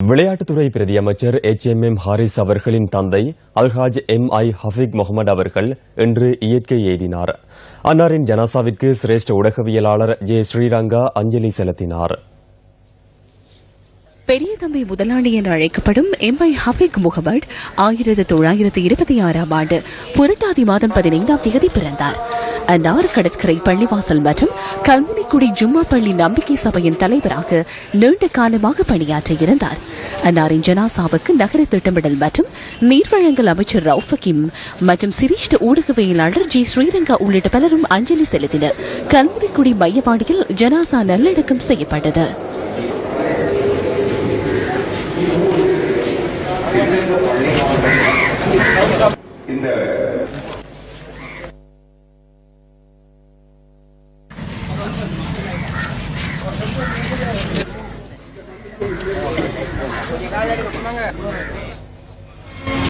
விளையாட்டுத்துறை பிரதி அமைச்சர் எச் எம் எம் ஹாரிஸ் அவர்களின் தந்தை அல்ஹாஜ் எம் ஐ ஹஃபிக் முகமது அவர்கள் இன்று இயற்கை எய்தினார் அன்னாரின் ஜனாசாவிற்கு சிரேஷ்ட ஊடகவியலாளர் ஜே ஸ்ரீரங்கா அஞ்சலி செலுத்தினார் பெரிய தம்பி முதலாளி என்று அழைக்கப்படும் எம் ஐ ஹஃபிக் முகமது ஆயிரத்து தொள்ளாயிரத்து இருபத்தி ஆறாம் ஆண்டு புரட்டாதி மாதம் பதினைந்தாம் தேதி பிறந்தார் அன்னார் கடற்கரை பள்ளிவாசல் மற்றும் கல்முனைக்குடி ஜும்மா பள்ளி நம்பிக்கை சபையின் தலைவராக நீண்ட காலமாக பணியாற்ற இருந்தார் அன்னாரின் ஜனாசாவுக்கு நகர திட்டமிடல் மற்றும் நீர்வழங்கல் அமைச்சர் ரவுஃப் ஹக்கீம் மற்றும் சிரேஷ்ட ஊடகவியலாளர் ஜி ஸ்ரீரங்கா உள்ளிட்ட பலரும் அஞ்சலி செலுத்தினர் கல்முனைக்குடி மையவாடியில் ஜனாசா நல்லடக்கம் செய்யப்பட்டது இந்த